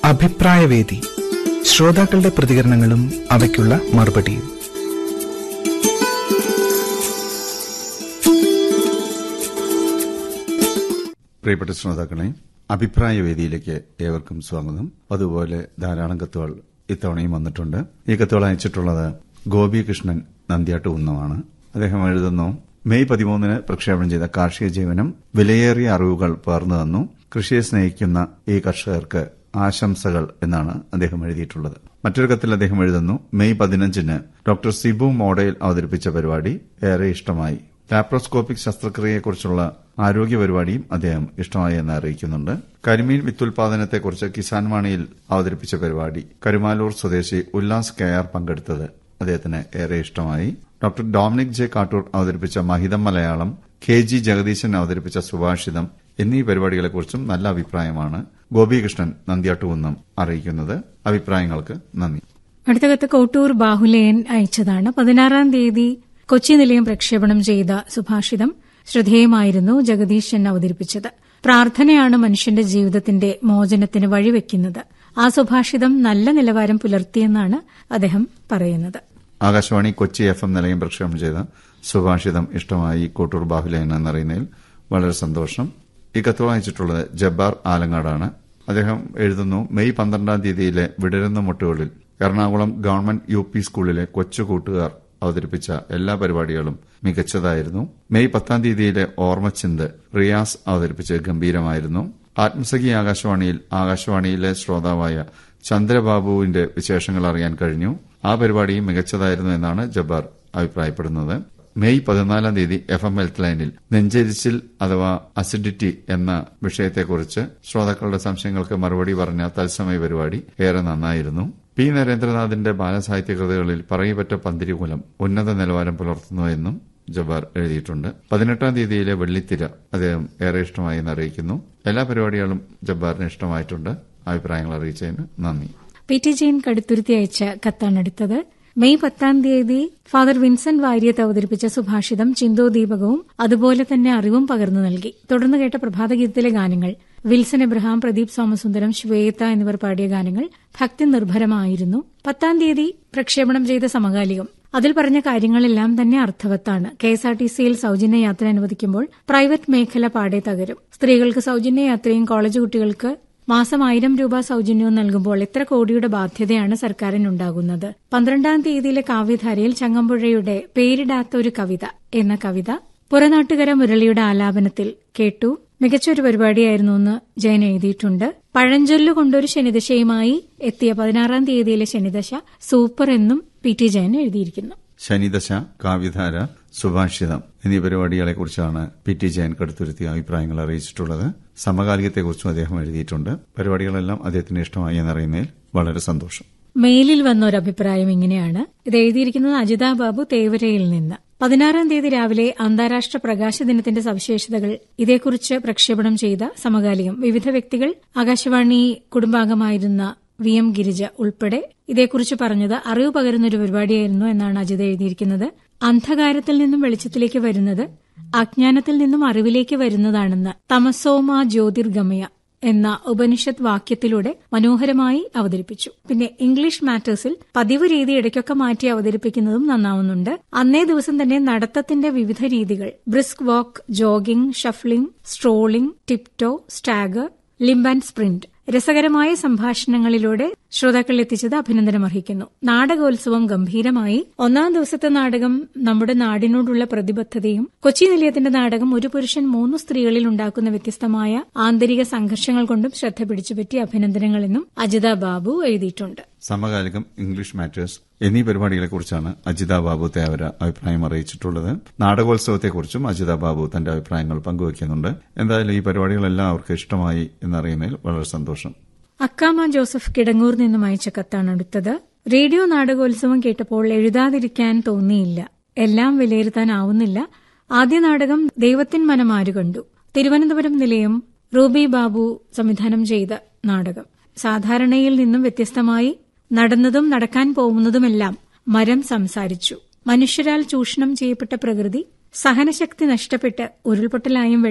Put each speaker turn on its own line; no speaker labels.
അഭിപ്രായവേദി ശ്രോതാക്കളുടെ പ്രതികരണങ്ങളും അവയ്ക്കുള്ള മറുപടിയും
പ്രിയപ്പെട്ട ശ്രോതാക്കളെ അഭിപ്രായ വേദിയിലേക്ക് ഏവർക്കും സ്വാഗതം അതുപോലെ ധാരാളം കത്തുകൾ ഇത്തവണയും വന്നിട്ടുണ്ട് ഈ കത്തുകൾ അയച്ചിട്ടുള്ളത് ഗോപികൃഷ്ണൻ നന്ദിയാട്ട് ഉന്നമാണ് അദ്ദേഹം എഴുതുന്നു മെയ് പതിമൂന്നിന് പ്രക്ഷേപണം ചെയ്ത കാർഷിക ജീവനം വിലയേറിയ അറിവുകൾ പകർന്നു തന്നു കൃഷിയെ സ്നേഹിക്കുന്ന ഈ കർഷകർക്ക് ആശംസകൾ എന്നാണ് അദ്ദേഹം എഴുതിയിട്ടുള്ളത് മറ്റൊരു കത്തിൽ അദ്ദേഹം എഴുതുന്നു മെയ് പതിനഞ്ചിന് ഡോക്ടർ സിബു മോഡയിൽ അവതരിപ്പിച്ച പരിപാടി ഏറെ ഇഷ്ടമായി ലാപ്രോസ്കോപ്പിക് ശസ്ത്രക്രിയയെക്കുറിച്ചുള്ള ആരോഗ്യ പരിപാടിയും അദ്ദേഹം ഇഷ്ടമായി എന്ന് അറിയിക്കുന്നുണ്ട് കരിമീൻ വിത്തുൽപാദനത്തെക്കുറിച്ച് കിസാൻ വാണിയിൽ അവതരിപ്പിച്ച പരിപാടി കരുമാലൂർ സ്വദേശി ഉല്ലാസ് കെ ആർ പങ്കെടുത്തത് അദ്ദേഹത്തിന് ഏറെ ഇഷ്ടമായി ഡോക്ടർ ഡൊമിനിക് ജെ കാട്ടൂർ അവതരിപ്പിച്ച മഹിതം മലയാളം കെ ജി ജഗദീശൻ അവതരിപ്പിച്ച സുഭാഷിതം എന്നീ പരിപാടികളെക്കുറിച്ചും നല്ല അഭിപ്രായമാണ് ഗോപികൃഷ്ണൻ നന്ദിയാട്ടുകുന്നം അറിയിക്കുന്നത് അഭിപ്രായങ്ങൾക്ക് നന്ദി
അടുത്ത കത്ത് കോട്ടൂർ ബാഹുലേയൻ അയച്ചതാണ് പതിനാറാം തീയതി കൊച്ചി നിലയം പ്രക്ഷേപണം ചെയ്ത സുഭാഷിതം ശ്രദ്ധേയമായിരുന്നു ജഗദീശൻ അവതരിപ്പിച്ചത് പ്രാർത്ഥനയാണ് മനുഷ്യന്റെ ജീവിതത്തിന്റെ മോചനത്തിന് വഴിവെക്കുന്നത് ആ സുഭാഷിതം നല്ല നിലവാരം പുലർത്തിയെന്നാണ് അദ്ദേഹം പറയുന്നത്
ആകാശവാണി കൊച്ചി എഫ് എം നിലയം പ്രക്ഷേപണം ചെയ്ത സുഭാഷിതം ഇഷ്ടമായി കോട്ടൂർ ബാഹുലേയൻ എന്നറിയുന്നതിൽ വളരെ സന്തോഷം ഈ കത്ത് വായിച്ചിട്ടുള്ളത് ജബ്ബാർ ആലങ്ങാടാണ് അദ്ദേഹം എഴുതുന്നു മെയ് പന്ത്രണ്ടാം തീയതിയിലെ വിടരുന്ന മുട്ടുകളിൽ എറണാകുളം ഗവൺമെന്റ് യു പി സ്കൂളിലെ കൊച്ചു കൂട്ടുകാർ അവതരിപ്പിച്ച എല്ലാ പരിപാടികളും മികച്ചതായിരുന്നു മെയ് പത്താം തീയതിയിലെ ഓർമ്മച്ചിന്ത് റിയാസ് അവതരിപ്പിച്ച് ഗംഭീരമായിരുന്നു ആത്മസഖി ആകാശവാണിയിൽ ആകാശവാണിയിലെ ശ്രോതാവായ ചന്ദ്രബാബുവിന്റെ വിശേഷങ്ങൾ അറിയാൻ കഴിഞ്ഞു ആ പരിപാടിയും മികച്ചതായിരുന്നു എന്നാണ് ജബ്ബാർ അഭിപ്രായപ്പെടുന്നത് മെയ് പതിനാലാം തീയതി എഫ് എം ഹെൽത്ത് ലൈനിൽ നെഞ്ചരിച്ചിൽ അഥവാ അസിഡിറ്റി എന്ന വിഷയത്തെക്കുറിച്ച് ശ്രോതാക്കളുടെ സംശയങ്ങൾക്ക് മറുപടി പറഞ്ഞ തത്സമയ പരിപാടി ഏറെ നന്നായിരുന്നു പി നരേന്ദ്രനാഥിന്റെ ബാലസാഹിത്യ കൃതികളിൽ പറയപ്പെട്ട പന്തിരികുലം ഉന്നത നിലവാരം പുലർത്തുന്നുവെന്നും ജബ്ബാർ എഴുതിയിട്ടുണ്ട് പതിനെട്ടാം തീയതിയിലെ വെള്ളിത്തിര അദ്ദേഹം ഏറെ ഇഷ്ടമായി എന്ന് അറിയിക്കുന്നു എല്ലാ പരിപാടികളും ജബ്ബാറിന് ഇഷ്ടമായിട്ടുണ്ട് അഭിപ്രായങ്ങൾ അറിയിച്ചതിന് നന്ദി
പി ടി ജെയിൻ കടുത്തുരുത്തി അയച്ച കത്താണെടുത്തത് മെയ് പത്താം തീയതി ഫാദർ വിൻസെന്റ് വാര്യത്ത് അവതരിപ്പിച്ച സുഭാഷിതം ചിന്തോദീപകവും അതുപോലെ തന്നെ അറിവും പകർന്നു നൽകി തുടർന്ന് കേട്ട പ്രഭാതഗീതത്തിലെ ഗാനങ്ങൾ വിൽസൺ എബ്രഹാം പ്രദീപ് സോമസുന്ദരം ശ്വേത എന്നിവർ പാടിയ ഗാനങ്ങൾ ഭക്തി നിർഭരമായിരുന്നു പത്താം തീയതി പ്രക്ഷേപണം ചെയ്ത സമകാലികം അതിൽ പറഞ്ഞ കാര്യങ്ങളെല്ലാം തന്നെ അർത്ഥവത്താണ് കെ എസ് ആർ ടി സിയിൽ സൌജന്യ യാത്ര അനുവദിക്കുമ്പോൾ പ്രൈവറ്റ് മേഖല പാടെ തകരും സ്ത്രീകൾക്ക് സൌജന്യ യാത്രയും കോളേജ് കുട്ടികൾക്ക് മാസം ആയിരം രൂപ സൌജന്യവും നൽകുമ്പോൾ എത്ര കോടിയുടെ ബാധ്യതയാണ് സർക്കാരിനുണ്ടാകുന്നത് പന്ത്രണ്ടാം തീയതിയിലെ കാവ്യധാരയിൽ ചങ്ങമ്പുഴയുടെ പേരിടാത്ത ഒരു കവിത എന്ന കവിത പുറനാട്ടുകര മുരളിയുടെ ആലാപനത്തിൽ കേട്ടു മികച്ചൊരു പരിപാടിയായിരുന്നു എന്ന് ജയൻ എഴുതിയിട്ടുണ്ട് പഴഞ്ചൊല്ലു കൊണ്ടൊരു ശനിദശയുമായി എത്തിയ പതിനാറാം തീയതിയിലെ ശനിദശ സൂപ്പർ എന്നും പി ടി ജയൻ എഴുതിയിരിക്കുന്നു
ശനിദശ കാവ്യധാര സുഭാഷിതം എന്നീ പരിപാടികളെക്കുറിച്ചാണ് പി ടി ജയൻ കടുത്തുരുത്തി അഭിപ്രായങ്ങൾ അറിയിച്ചിട്ടുള്ളത് സമകാലികത്തെക്കുറിച്ചും അദ്ദേഹം എഴുതിയിട്ടുണ്ട് പരിപാടികളെല്ലാം അദ്ദേഹത്തിന് ഇഷ്ടമായി എന്നറിയുന്നതിൽ വളരെ സന്തോഷം
മെയിലിൽ വന്ന ഒരു അഭിപ്രായം ഇങ്ങനെയാണ് ഇത് എഴുതിയിരിക്കുന്നത് അജിത ബാബു തേവരയിൽ നിന്ന് പതിനാറാം തീയതി രാവിലെ അന്താരാഷ്ട്ര പ്രകാശ ദിനത്തിന്റെ സവിശേഷതകൾ ഇതേക്കുറിച്ച് പ്രക്ഷേപണം ചെയ്ത സമകാലികം വിവിധ വ്യക്തികൾ ആകാശവാണി കുടുംബാംഗമായിരുന്ന വി എം ഗിരിജ ഉൾപ്പെടെ ഇതേക്കുറിച്ച് പറഞ്ഞത് അറിവ് പകരുന്ന ഒരു പരിപാടിയായിരുന്നു എന്നാണ് അജിത എഴുതിയിരിക്കുന്നത് അന്ധകാരത്തിൽ നിന്നും വെളിച്ചത്തിലേക്ക് വരുന്നത് അജ്ഞാനത്തിൽ നിന്നും അറിവിലേക്ക് വരുന്നതാണെന്ന് തമസോമ ജ്യോതിർഗമയ എന്ന ഉപനിഷത്ത് വാക്യത്തിലൂടെ മനോഹരമായി അവതരിപ്പിച്ചു പിന്നെ ഇംഗ്ലീഷ് മാറ്റേഴ്സിൽ പതിവ് രീതി ഇടയ്ക്കൊക്കെ മാറ്റി അവതരിപ്പിക്കുന്നതും നന്നാവുന്നുണ്ട് അന്നേ ദിവസം തന്നെ നടത്തത്തിന്റെ വിവിധ രീതികൾ brisk walk jogging shuffling strolling tiptoe stagger limb and sprint രസകരമായ സംഭാഷണങ്ങളിലൂടെ ശ്രോതാക്കൾ എത്തിച്ചത് അഭിനന്ദനം അർഹിക്കുന്നു നാടകോത്സവം ഗംഭീരമായി ഒന്നാം ദിവസത്തെ നാടകം നമ്മുടെ നാടിനോടുള്ള പ്രതിബദ്ധതയും കൊച്ചി നിലയത്തിന്റെ നാടകം ഒരു പുരുഷൻ മൂന്ന് സ്ത്രീകളിൽ ഉണ്ടാക്കുന്ന വ്യത്യസ്തമായ ആന്തരിക സംഘർഷങ്ങൾ കൊണ്ടും ശ്രദ്ധ പിടിച്ചുപറ്റി അഭിനന്ദനങ്ങളെന്നും അജിത ബാബു എഴുതിയിട്ടുണ്ട്
സമകാലികം ഇംഗ്ലീഷ് മാറ്റേഴ്സ് എന്നീ പരിപാടികളെക്കുറിച്ചാണ് അജിത ബാബു തേവര അഭിപ്രായം അറിയിച്ചിട്ടുള്ളത് നാടകോത്സവത്തെക്കുറിച്ചും അജിത ബാബു തന്റെ അഭിപ്രായങ്ങൾ പങ്കുവയ്ക്കുന്നുണ്ട് എന്തായാലും ഈ പരിപാടികളെല്ലാം അവർക്ക് ഇഷ്ടമായി എന്നറിയുന്നതിൽ വളരെ സന്തോഷം
അക്കാമ ജോസഫ് കിടങ്ങൂർ നിന്നും അയച്ച കത്താണ് അടുത്തത് റേഡിയോ നാടകോത്സവം കേട്ടപ്പോൾ എഴുതാതിരിക്കാൻ തോന്നിയില്ല എല്ലാം വിലയിരുത്താനാവുന്നില്ല ആദ്യ നാടകം ദൈവത്തിൻ മനമാരു കണ്ടു തിരുവനന്തപുരം നിലയം റൂബി ബാബു സംവിധാനം ചെയ്ത നാടകം സാധാരണയിൽ നിന്നും വ്യത്യസ്തമായി നടന്നതും നടക്കാൻ പോകുന്നതുമെല്ലാം മരം സംസാരിച്ചു മനുഷ്യരാൽ ചൂഷണം ചെയ്യപ്പെട്ട പ്രകൃതി സഹനശക്തി നഷ്ടപ്പെട്ട് ഉരുൾപൊട്ടലായും